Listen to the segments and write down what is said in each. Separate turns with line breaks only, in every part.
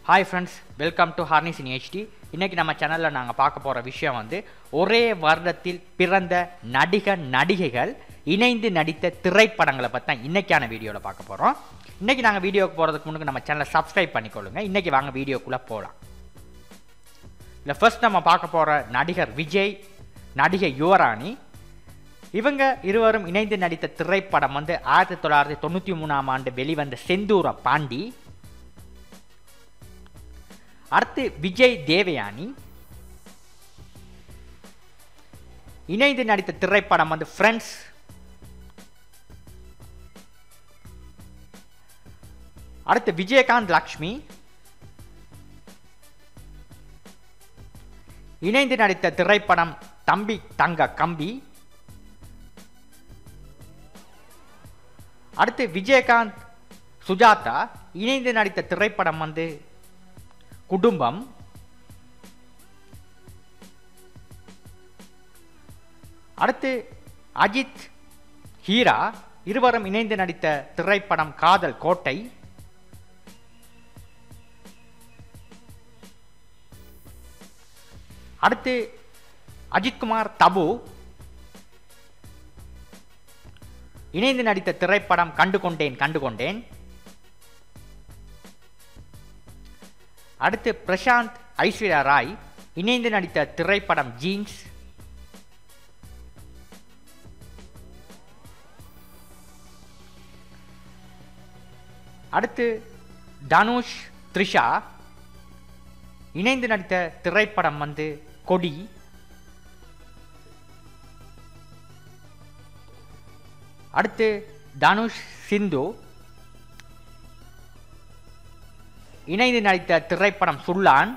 hi friends welcome to Harnis in HD இன்றைக்கி நம்ம சேனலில் நாங்கள் பார்க்க போகிற விஷயம் வந்து ஒரே வருடத்தில் பிறந்த நடிகர் நடிகைகள் இணைந்து நடித்த திரைப்படங்களை பற்றி தான் இன்றைக்கான வீடியோவில் பார்க்க போகிறோம் இன்றைக்கி நாங்கள் வீடியோக்கு போகிறதுக்கு முன்னாடி நம்ம சேனலை சப்ஸ்கிரைப் பண்ணிக்கொள்ளுங்க இன்றைக்கி வாங்க வீடியோக்குள்ளே போகலாம் இல்லை ஃபர்ஸ்ட் நம்ம பார்க்க போகிற நடிகர் விஜய் நடிகை யுவராணி இவங்க இருவரும் இணைந்து நடித்த திரைப்படம் வந்து ஆயிரத்தி தொள்ளாயிரத்தி தொண்ணூற்றி மூணாம் ஆண்டு வெளிவந்த செந்தூர பாண்டி அடுத்து விஜய் தேவயானி இணைந்து நடித்த திரைப்படம் வந்து ஃப்ரெண்ட்ஸ் அடுத்து விஜயகாந்த் லக்ஷ்மி இணைந்து நடித்த திரைப்படம் தம்பி தங்க கம்பி அடுத்து விஜயகாந்த் சுஜாதா இணைந்து நடித்த திரைப்படம் வந்து குடும்பம் அடுத்து அஜித் ஹீரா இருவரும் இணைந்து நடித்த திரைப்படம் காதல் கோட்டை அடுத்து அஜித்குமார் தபு இணைந்து நடித்த திரைப்படம் கண்டு கொண்டேன் கண்டு கொண்டேன் அடுத்து பிரசாந்த் ஐஸ்வர்யா ராய் இணைந்து நடித்த திரைப்படம் ஜீன்ஸ் அடுத்து தனுஷ் த்ரிஷா இணைந்து நடித்த திரைப்படம் வந்து கொடி அடுத்து தனுஷ் சிந்து இணைந்து நடித்த திரைப்படம் சுல்லான்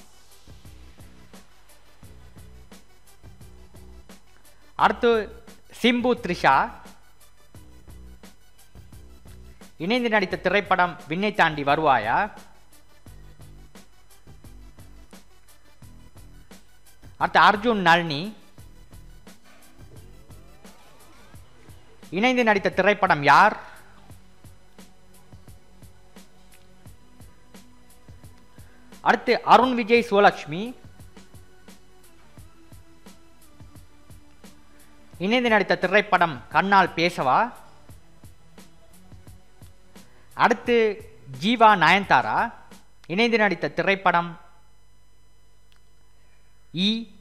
அடுத்து சிம்பு த்ரிஷா இணைந்து நடித்த திரைப்படம் விண்ணை தாண்டி வருவாயா அடுத்து அர்ஜுன் நளினி இணைந்து நடித்த திரைப்படம் யார் அடுத்து அருண் விஜய் சுவலட்சுமி இணைந்து நடித்த திரைப்படம் கண்ணால் பேசவா அடுத்து ஜீவா நயன்தாரா இணைந்து நடித்த திரைப்படம் இ